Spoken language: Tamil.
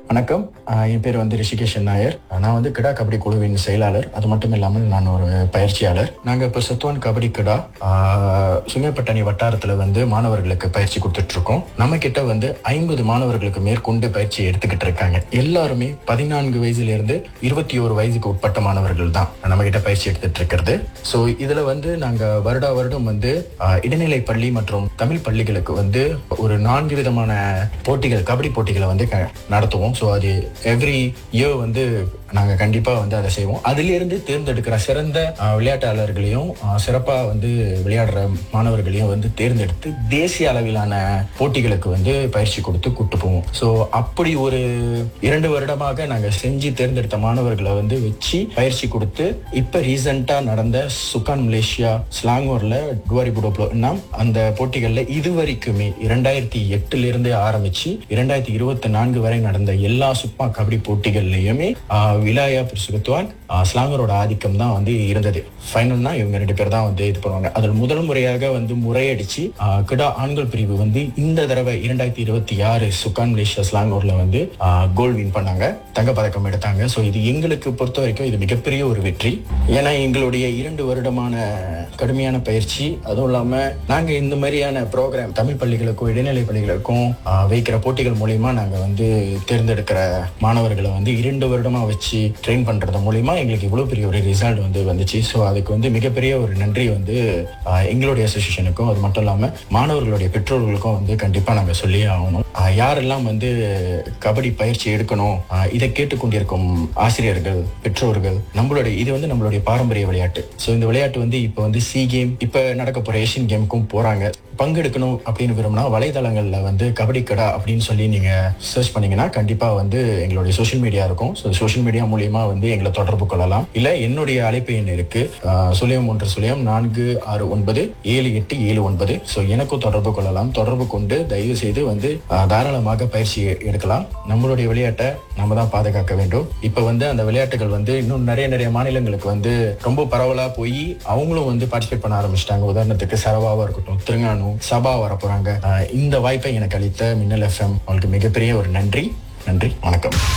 வணக்கம் ஆஹ் என் பேர் வந்து ரிஷிகேஷன் நாயர் நான் வந்து கிடா கபடி குழுவின் செயலாளர் அது மட்டும் இல்லாமல் நான் ஒரு பயிற்சியாளர் நாங்கள் இப்போ சத்துவான் கபடி கிடா ஆஹ் சுங்கப்பட்டணி வட்டாரத்தில் வந்து மாணவர்களுக்கு பயிற்சி கொடுத்துட்டு இருக்கோம் நம்ம கிட்ட வந்து ஐம்பது மாணவர்களுக்கு மேற்கொண்டு பயிற்சி எடுத்துக்கிட்டு இருக்காங்க எல்லாருமே பதினான்கு வயசுல இருந்து இருபத்தி ஒரு வயசுக்கு உட்பட்ட மாணவர்கள் தான் நம்ம கிட்ட பயிற்சி எடுத்துட்டு இருக்கிறது ஸோ இதுல வந்து நாங்க வருடா வருடம் வந்து ஆஹ் இடைநிலை பள்ளி மற்றும் தமிழ் பள்ளிகளுக்கு வந்து ஒரு நான்கு விதமான போட்டிகள் கபடி போட்டிகளை வந்து க- நடத்துவோம் ஸோ அது எவ்ரி இயர் வந்து நாங்க கண்டிப்பா வந்து அதை செய்வோம் அதிலிருந்து தேர்ந்தெடுக்கிற சிறந்த ஆஹ், விளையாட்டாளர்களையும் ஆஹ், சிறப்பா வந்து விளையாடுற மாணவர்களையும் வந்து தேர்ந்தெடுத்து தேசிய அளவிலான போட்டிகளுக்கு வந்து பயிற்சி கொடுத்து கூட்டு போவோம் ஸோ அப்படி ஒரு இரண்டு வருடமாக நாங்க செஞ்சு தேர்ந்தெடுத்த மாணவர்களை வந்து வச்சு பயிற்சி கொடுத்து இப்ப ரீசெண்டா நடந்த சுகான் மலேசியா ஸ்லாங்கூர்ல டுவாரி புடோப்ளோ நாம் அந்த போட்டிகள்ல இதுவரைக்குமே இரண்டாயிரத்தி எட்டுல இருந்து ஆரம்பிச்சு இரண்டாயிரத்தி இருபத்தி நான்கு வரை நடந்த எல்லா சுப்பா கபடி போட்டிகள்லயுமே ஆஹ், விலாயா புருஷகத்துவான் ஸ்லாங்கரோட ஆதிக்கம் தான் வந்து இருந்தது ஃபைனல்னா இவங்க ரெண்டு பேர் தான் வந்து இது பண்ணுவாங்க அதில் முதல் முறையாக வந்து முறையடிச்சு ஆஹ், கிடா ஆண்கள் பிரிவு வந்து இந்த தடவை இரண்டாயிரத்தி இருபத்தி ஆறு சுகான் மலேசியா ஸ்லாங்கூர்ல வந்து கோல் வின் பண்ணாங்க தங்கப்பதக்கம் எடுத்தாங்க ஸோ இது எங்களுக்கு பொறுத்த வரைக்கும் இது மிகப்பெரிய ஒரு வெற்றி ஏன்னா எங்களுடைய இரண்டு வருடமான கடுமையான பயிற்சி அதுவும் இல்லாம நாங்க இந்த மாதிரியான ப்ரோக்ராம் தமிழ் பள்ளிகளுக்கும் இடைநிலை பள்ளிகளுக்கும் ஆஹ், வைக்கிற போட்டிகள் மூலியமா நாங்க வந்து தேர்ந்தெடுக்கிற மாணவர்களை வந்து இரண்டு வருடமா வச்சு ட்ரெயின் பண்றது மூலியமா எங்களுக்கு இவ்வளவு பெரிய ஒரு ரிசல்ட் வந்து வந்துச்சு ஸோ அதுக்கு வந்து மிகப்பெரிய ஒரு நன்றி வந்து ஆஹ், எங்களுடைய அசோசியேஷனுக்கும் அது மட்டும் இல்லாம மாணவர்களுடைய பெற்றோர்களுக்கும் வந்து கண்டிப்பா நாங்க சொல்லியே ஆகணும் ஆஹ், யாரெல்லாம் வந்து கபடி பயிற்சி எடுக்கணும் ஆஹ், இதை கேட்டுக்கொண்டிருக்கும் ஆசிரியர்கள் பெற்றோர்கள் நம்மளுடைய இது வந்து நம்மளுடைய பாரம்பரிய விளையாட்டு ஸோ இந்த விளையாட்டு வந்து இப்போ வந்து சி கேம் இப்போ நடக்க போற ஏஷியன் கேமுக்கும் போறாங்க பங்கெடுக்கணும் அப்படின்னு விரும்பினா வலைதளங்கள்ல வந்து கபடி கடா அப்படின்னு சொல்லி நீங்க சர்ச் பண்ணீங்கன்னா கண்டிப்பா வந்து எங்களுடைய சோஷியல் மீடியா இருக்கும் ஸோ சோஷியல் மீடியா மூலியமா வந்து எங்களை தொடர்பு கொள்ளலாம் இல்ல என்னுடைய அழைப்பு எண் இருக்கு ஆஹ், சுழியம் ஒன்று சுழியம் நான்கு ஆறு ஒன்பது ஏழு எட்டு ஏழு ஒன்பது ஸோ எனக்கும் தொடர்பு கொள்ளலாம் தொடர்பு கொண்டு தயவு செய்து வந்து ஆஹ், தாராளமாக பயிற்சி எடுக்கலாம் நம்மளுடைய விளையாட்டை நம்ம தான் பாதுகாக்க வேண்டும் இப்ப வந்து அந்த விளையாட்டுகள் வந்து இன்னும் நிறைய நிறைய மாநிலங்களுக்கு வந்து ரொம்ப பரவலா போய் அவங்களும் வந்து பார்ட்டிசிபேட் பண்ண ஆரம்பிச்சிட்டாங்க உதாரணத்துக்கு சரவாவா இருக்கட்டும் திருங்கானு சபா வர போறாங்க ஆஹ் இந்த வாய்ப்பை எனக்கு அளித்த மின்னல் எஃப்எம் அவங்களுக்கு மிகப்பெரிய ஒரு நன்றி நன்றி வணக்கம்